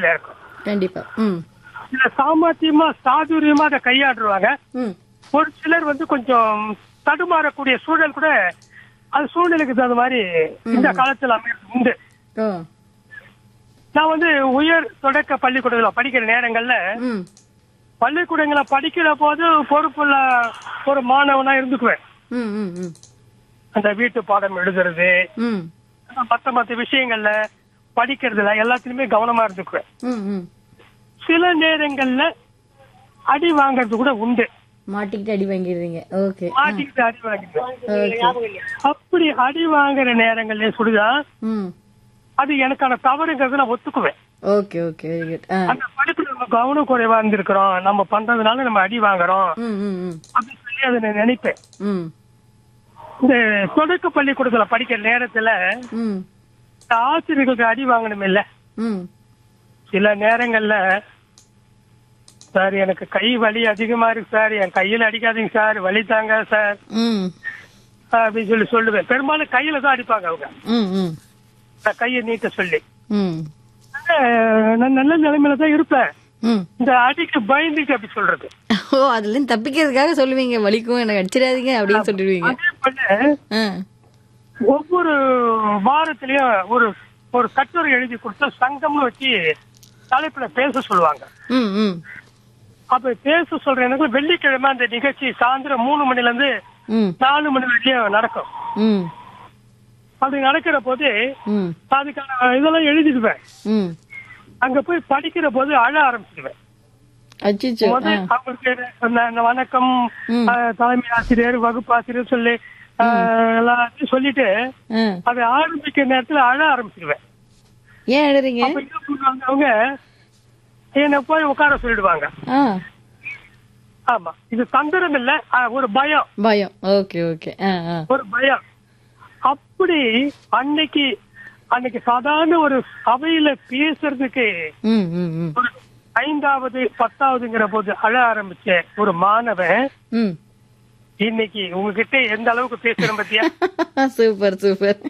வீட்டுல இருக்கும் கண்டிப்பா ம் இதுல சாமர்த்தியமா சாதுரியமா அதை கையாடுவாங்க ம் ஒரு சிலர் வந்து கொஞ்சம் தடுமாறக்கூடிய சூழல் கூட அது சூழ்நிலைக்கு தகுந்த மாதிரி இந்த காலத்துல அமையிறது உண்டு ஓ நான் வந்து உயர் தொடக்க பள்ளிக்கூடத்துல படிக்கிற நேரங்கள்ல ம் பள்ளிக்கூடங்களை படிக்கிற போது பொறுப்புள்ள ஒரு மாணவனா இருந்துக்குவேன் ம் ம் ம் அந்த வீட்டு பாடம் எழுதுறது ம் மத்த மத்த விஷயங்கள்ல படிக்கிறதுல எல்லாத்துலயுமே கவனமா இருந்துக்குவேன் ம் ம் சில நேரங்கள்ல அடி வாங்குறது கூட உண்டு மாட்டிக்கிட்டு அடி வாங்கிடுறீங்க ஓகே மாட்டிக்கிட்டு அடி வாங்கிடுவேன் அப்படி அடி வாங்குற நேரங்கள்ல சுடுதான் ம் அது எனக்கான தவறுங்கிறத நான் ஒத்துக்குவேன் ஓகே ஓகே வெரி குட் ஆ அந்த படிப்புல நம்ம கவனம் குறைவா இருந்திருக்கிறோம் நம்ம பண்றதுனால நம்ம அடி வாங்குறோம் ம் ம் ம் அப்படின்னு சொல்லி அதை நான் நினைப்பேன் ம் இந்த தொடக்க பள்ளிக்கூடத்துல படிக்கிற நேரத்துல ம் இந்த ஆசிரியர்களுக்கு அடி வாங்கணும் இல்ல ம் சில நேரங்கள்ல சார் எனக்கு கை வலி அதிகமா இருக்கு சார் என் கையில அடிக்காதீங்க சார் வலி தாங்க சார் ம் அப்படின்னு சொல்லி சொல்லுவேன் பெரும்பாலும் கையில தான் அடிப்பாங்க அவங்க ம் ம் நான் கையை நீட்ட சொல்லி ம் அஹ் நான் நல்ல நிலைமையில தான் இருப்பேன் ம் இந்த அடிக்கு பயந்துட்டு அப்படி சொல்றது ஓ அதுல இருந்து தப்பிக்கிறதுக்காக சொல்லுவீங்க வலிக்கும் எனக்கு அடிச்சிடாதீங்க அப்படின்னு சொல்லிடுவீங்க அதே போல ஆ ஒவ்வொரு வாரத்திலயும் ஒரு ஒரு கட்டுரை எழுதி கொடுத்தா சங்கம்னு வச்சு தலைப்புல பேச சொல்லுவாங்க ம் ம் அப்ப பேச சொல்ற எனக்கு வெள்ளிக்கிழமை அந்த நிகழ்ச்சி சாயந்தரம் மூணு மணில இருந்து ம் நாலு மணி வரைக்கும் நடக்கும் ம் அப்படி நடக்கிற போது ம் அதுக்கான இதெல்லாம் எழுதிடுவேன் ம் அங்க போய் படிக்கிற போது அழ ஆரம்பிச்சிடுவேன் அச்சிச்சோ ஆ முதல் அவங்களுக்கு அந்த- அந்த வணக்கம் ம். அஹ், தலைமை ஆசிரியர் வகுப்பு ஆசிரியர் சொல்லி அஹ், எல்லாத்தையும் சொல்லிட்டு ஆ அதை ஆரம்பிக்கிற நேரத்துல அழ ஆரம்பிச்சிடுவேன் ஏன் எழுறீங்க அப்ப என்ன பண்ணுவாங்க அவங்க என்ன போய் உட்கார சொல்லிடுவாங்க ஆ ஆமா இது தந்திரம் இல்ல அஹ், ஒரு பயம் பயம் ஓகே ஓகே ஆ ஆ ஒரு பயம் அப்படி அன்னைக்கு அன்னைக்கு சாதாரண ஒரு சபையில பேசுறதுக்கு ம் ம் ம் ஒரு ஐந்தாவது பத்தாவதுங்கிற போது அழ ஆரம்பிச்ச ஒரு மாணவன் ம் இன்னைக்கு உங்ககிட்ட எந்த அளவுக்கு பேசுறேன் பத்தியா சூப்பர் சூப்பர்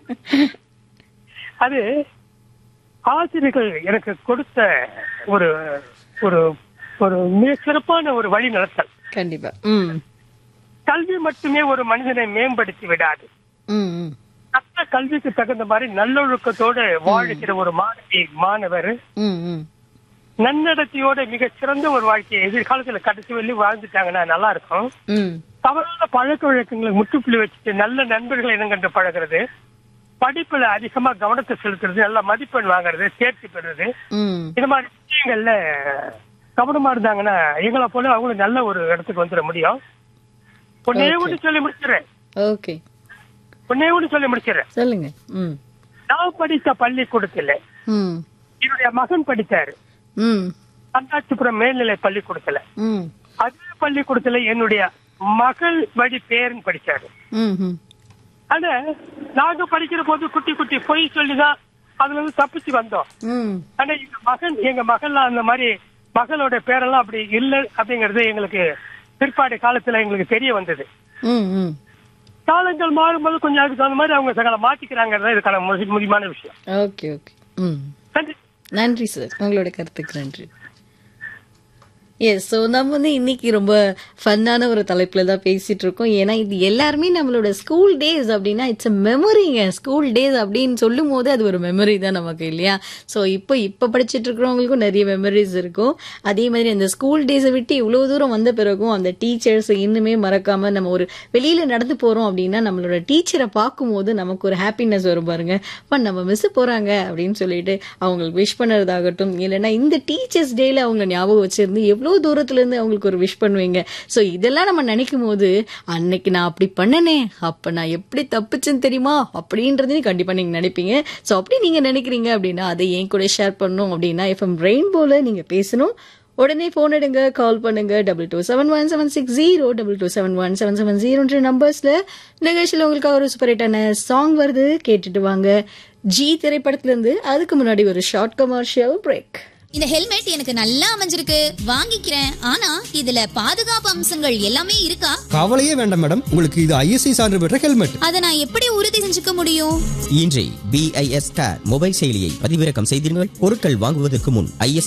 அது ஆசிரியர்கள் எனக்கு கொடுத்த ஒரு ஒரு ஒரு மிக சிறப்பான ஒரு வழி நடத்தல் கண்டிப்பா ம் கல்வி மட்டுமே ஒரு மனிதனை மேம்படுத்தி விடாது ம் ம் நல்ல கல்விக்கு தகுந்த மாதிரி நல்லொழுக்கத்தோடு வாழ்கிற ஒரு மாணவி மாணவர் ம் ம் நன்னடத்தையோட மிக சிறந்த ஒரு வாழ்க்கையை எதிர்காலத்துல கடைசி வெளி வாழ்ந்துட்டாங்கன்னா நல்லா இருக்கும் ம் தவறான பழக்க வழக்கங்களுக்கு முற்றுப்புள்ளி வச்சுட்டு நல்ல நண்பர்களை இனங்கண்டு பழகிறது படிப்புல அதிகமா கவனத்தை செலுத்துறது நல்ல மதிப்பெண் வாங்குறது தேர்ச்சி பெறுறது ம் இந்த மாதிரி விஷயங்கள்ல கவனமா இருந்தாங்கன்னா எங்களை போல அவங்களும் நல்ல ஒரு இடத்துக்கு வந்துட முடியும் ஒன்னே ஒண்ணு சொல்லி முடிச்சிடுறேன் ஓகே ஒன்னே ஒண்ணு சொல்லி முடிச்சிடுறேன் சொல்லுங்க ம் நான் படித்த பள்ளிக்கூடத்துல ம் என்னுடைய மகன் படித்தாரு ம் அந்தாச்சிபுரம் மேல்நிலை பள்ளிக்கூடத்துல ம் அதே பள்ளிக்கூடத்துல என்னுடைய மகள் வழி பேரன் படிச்சாரு ம் ம் ஆனா நாங்க படிக்கிற போது குட்டி குட்டி பொய் சொல்லிதான் அதுல இருந்து தப்பிச்சு வந்தோம் ம் ஆனா எங்க மகன் எங்க மகள்லாம் அந்த மாதிரி மகளோட பேரெல்லாம் அப்படி இல்ல அப்படிங்கறது எங்களுக்கு பிற்பாடு காலத்துல எங்களுக்கு தெரிய வந்தது ம் ம் காலங்கள் மாறும்போது கொஞ்சம் அதுக்கு தகுந்த மாதிரி அவங்க சகல மாத்திக்கிறாங்கிறது இதுக்கான முதி- முக்கியமான விஷயம் ஓகே ஓகே ம் நன்றி நன்றி சார் உங்களோட கருத்துக்கு நன்றி எஸ் ஸோ நம்ம வந்து இன்னைக்கு ரொம்ப ஃபன்னான ஒரு தலைப்புல தான் பேசிட்டு இருக்கோம் ஏன்னா இது எல்லாருமே நம்மளோட ஸ்கூல் டேஸ் அப்படின்னா இட்ஸ் அ மெமரிங்க ஸ்கூல் டேஸ் அப்படின்னு சொல்லும் போது அது ஒரு மெமரி தான் நமக்கு இல்லையா ஸோ இப்போ இப்போ படிச்சுட்டு இருக்கிறவங்களுக்கும் நிறைய மெமரிஸ் இருக்கும் அதே மாதிரி அந்த ஸ்கூல் டேஸை விட்டு இவ்வளோ தூரம் வந்த பிறகும் அந்த டீச்சர்ஸ் இன்னுமே மறக்காம நம்ம ஒரு வெளியில நடந்து போறோம் அப்படின்னா நம்மளோட டீச்சரை பார்க்கும்போது நமக்கு ஒரு ஹாப்பினஸ் வரும் பாருங்க அப்ப நம்ம மிஸ் போறாங்க அப்படின்னு சொல்லிட்டு அவங்களுக்கு விஷ் பண்ணுறதாகட்டும் இல்லைன்னா இந்த டீச்சர்ஸ் டேல அவங்க ஞாபகம் வச்சிருந்து எவ்வளோ தூரத்துல இருந்து அவங்களுக்கு ஒரு விஷ் பண்ணுவீங்க ஸோ இதெல்லாம் நம்ம நினைக்கும் போது அன்னைக்கு நான் அப்படி பண்ணனே அப்ப நான் எப்படி தப்பிச்சேன்னு தெரியுமா அப்படின்றதையும் கண்டிப்பா நீங்க நினைப்பீங்க ஸோ அப்படி நீங்க நினைக்கிறீங்க அப்படின்னா அதை என் கூட ஷேர் பண்ணணும் அப்படின்னா எஃப்எம் ரெயின்போல நீங்க பேசணும் உடனே போன் எடுங்க கால் பண்ணுங்க double two seven one seven six zero double two seven one seven seven ஜீரோன்ற நம்பர்ஸ்ல நிகழ்ச்சியில் உங்களுக்காக ஒரு சூப்பர் ஹிட்டான சாங் வருது கேட்டுட்டு வாங்க ஜி திரைப்படத்துல இருந்து அதுக்கு முன்னாடி ஒரு ஷார்ட் கமர்ஷியல் பிரேக் இந்த ஹெல்மெட் எனக்கு நல்லா அமைஞ்சிருக்கு வாங்கிக்கிறேன் ஆனா இதுல பாதுகாப்பு அம்சங்கள் எல்லாமே இருக்கா கவலையே வேண்டாம் மேடம் உங்களுக்கு இது ஐஎஸ்ஐ சான்று பெற்ற ஹெல்மெட் அதை நான் எப்படி உறுதி செஞ்சுக்க முடியும் இன்றே பிஐஎஸ் ஸ்டார் மொபைல் செயலியை பதிவிறக்கம் செய்திருங்கள் பொருட்கள் வாங்குவதற்கு முன் ஐஎஸ்